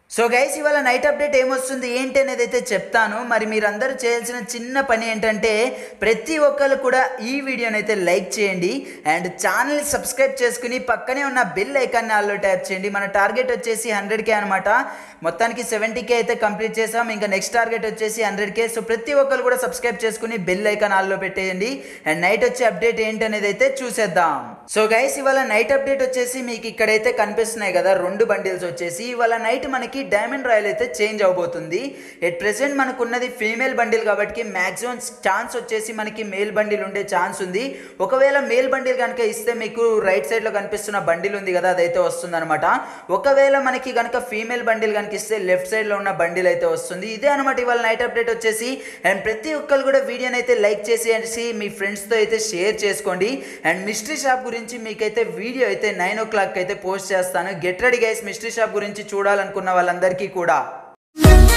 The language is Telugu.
సో గైస్ ఇవాళ నైట్ అప్డేట్ ఏమొస్తుంది ఏంటి అనేది అయితే చెప్తాను మరి మీరందరూ చేయాల్సిన చిన్న పని ఏంటంటే ప్రతి ఒక్కరు కూడా ఈ వీడియోని అయితే లైక్ చేయండి అండ్ ఛానల్ని సబ్స్క్రైబ్ చేసుకుని పక్కనే ఉన్న బెల్ ఐకాన్ని ఆల్లో ట్యాప్ చేయండి మన టార్గెట్ వచ్చేసి హండ్రెడ్ కే అనమాట మొత్తానికి సెవెంటీ కే అయితే కంప్లీట్ చేసాం ఇంకా నెక్స్ట్ టార్గెట్ వచ్చేసి హండ్రెడ్ కే సో ప్రతి ఒక్కరు కూడా సబ్స్క్రైబ్ చేసుకుని బెల్ ఐకాన్ ఆల్లో పెట్టేయండి అండ్ నైట్ వచ్చే అప్డేట్ ఏంటి అనేది అయితే చూసేద్దాం సో గైస్ ఇవాళ నైట్ అప్డేట్ వచ్చేసి మీకు ఇక్కడైతే కనిపిస్తున్నాయి కదా రెండు బండిల్స్ వచ్చేసి ఇవాళ నైట్ మనకి డైమండ్ రాయల్ అయితే చేంజ్ అవబోతుంది ఎట్ ప్రెసెంట్ మనకు ఉన్నది ఫీమేల్ బండిల్ కాబట్టి మ్యాక్సిమం ఛాన్స్ వచ్చేసి మనకి మేల్ బండిల్ ఉండే ఛాన్స్ ఉంది ఒకవేళ మేల్ బండిల్ కనుక ఇస్తే మీకు రైట్ సైడ్లో కనిపిస్తున్న బండిల్ ఉంది కదా అదైతే వస్తుంది అనమాట ఒకవేళ మనకి కనుక ఫీమేల్ బండిల్ కనుక ఇస్తే లెఫ్ట్ సైడ్లో ఉన్న బండిల్ అయితే వస్తుంది ఇదే అనమాట ఇవాళ నైట్ అప్డేట్ వచ్చేసి అండ్ ప్రతి ఒక్కరు కూడా వీడియోని అయితే లైక్ చేసేసి మీ ఫ్రెండ్స్తో అయితే షేర్ చేసుకోండి అండ్ మిస్టరీ షాప్ గురించి మీకైతే వీడియో అయితే నైన్ ఓ క్లాక్ అయితే పోస్ట్ చేస్తాను get ready guys mystery shop గురించి చూడాలనుకున్న వాళ్ళందరికీ కూడా